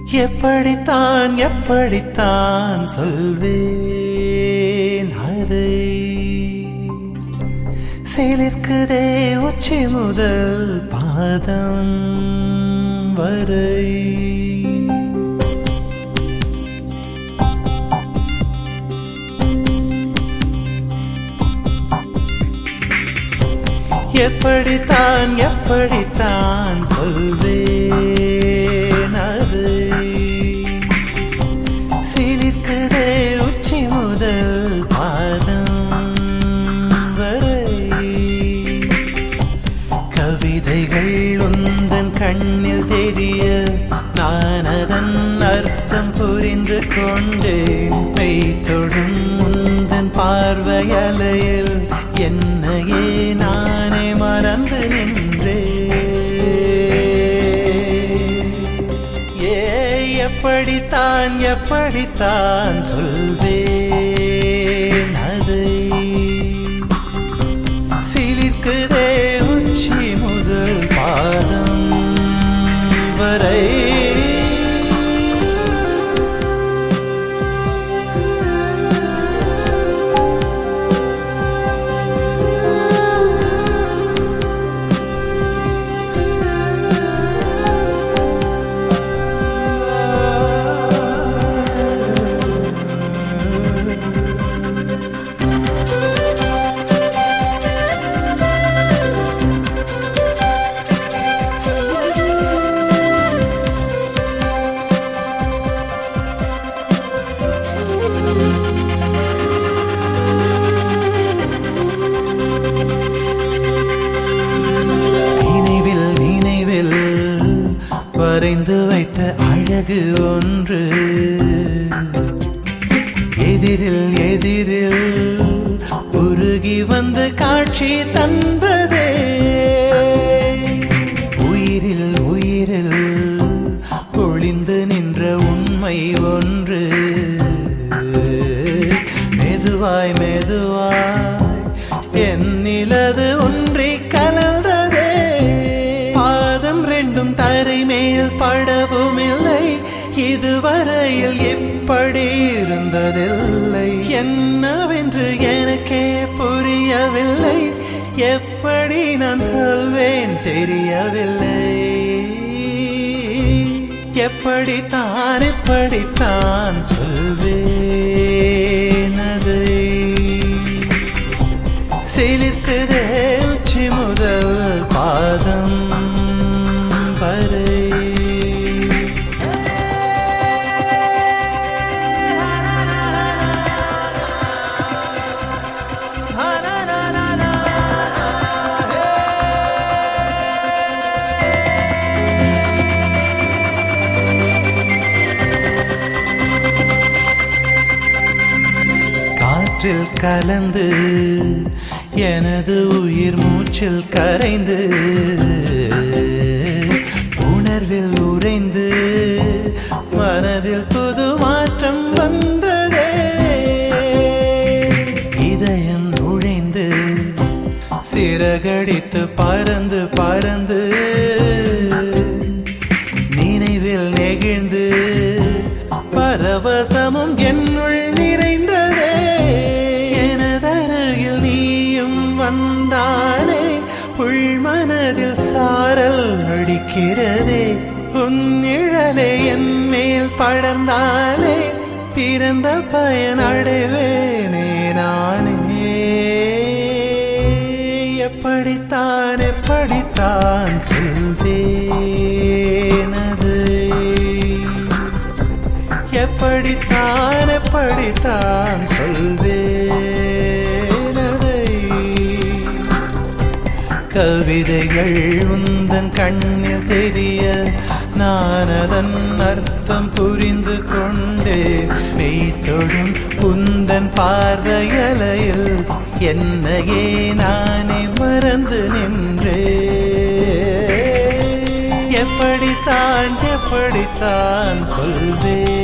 எப்படித்தான் எப்படித்தான் சொல்வேன் அதை சிலிர்க்குதே உச்சி முதல் பாதம் வரை எப்படித்தான் எப்படித்தான் சொல்வேன் அதை சிலிர்க்குதே உச்சி முதல் பாதம் வரை கவிதைகள் உந்தன் கண்ணில் தெரிய நான் அதன் அர்த்தம் புரிந்து கொண்டேன் பெய்தொடும் உந்தன் பார்வையலையில் என்னையே நானே மறந்து நின்றேன் ஏ எப்படித்தான் எப்படித்தான் சொல்வேன் அதை சிலிர்க்குதே உச்சி முதல் பாதம் வரை நினைவில் நினைவில் வரைந்து வைத்த அழகு ஒன்று எதிரில் எதிரில் உருகி வந்து காட்சி தந்ததே உயிரில் உயிரில் ஒளிந்து நின்ற உண்மை ஒன்று மெதுவாய் மெதுவாய் என்னிலது ஒன்றி கலந்ததே பாதம் ரெண்டும் தரை மேல் படவும் இல்லை இதுவரையில் எப்படி இருந்ததில்லை என்னவென்று எனக்கே புரியவில்லை எப்படி நான் சொல்வேன் தெரியவில்லை எப்படித்தான் எப்படித்தான் சொல்வேன் அதை சிலிர்க்குதே உச்சி முதல் பாதம் வரை காற்றில் கலந்து எனது உயிர் மூச்சில் கரைந்து உணர்வில் உறைந்து மனதில் புது மாற்றம் வந்ததே இதயம் நுழைந்து சிறகடித்து பறந்து பறந்து நினைவில் நெகிழ்ந்து பரவசமும் என்னுள் நிறைந்ததே எனதருகில் நீயும் வந்தானே உள்மனதில் சாரல் அடிக்கிறதே உன் நிழலே என் மேல் படர்ந்தாலே பிறந்த பயன் அடைவேனே நானே எப்படித்தான் எப்படித்தான் சொல்வேனது எப்படித்தான் எப்படித்தான் சொல்வேனதை கவிதைகள் உந்தன் கண்ணில் தெரிய நான் அதன் அர்த்தம் புரிந்து கொண்டேன் மெய்த்தொடும் உந்தன் பார்வையலையில் என்னையே நானே மறந்து நின்றேன் எப்படித்தான் எப்படித்தான் சொல்வேன்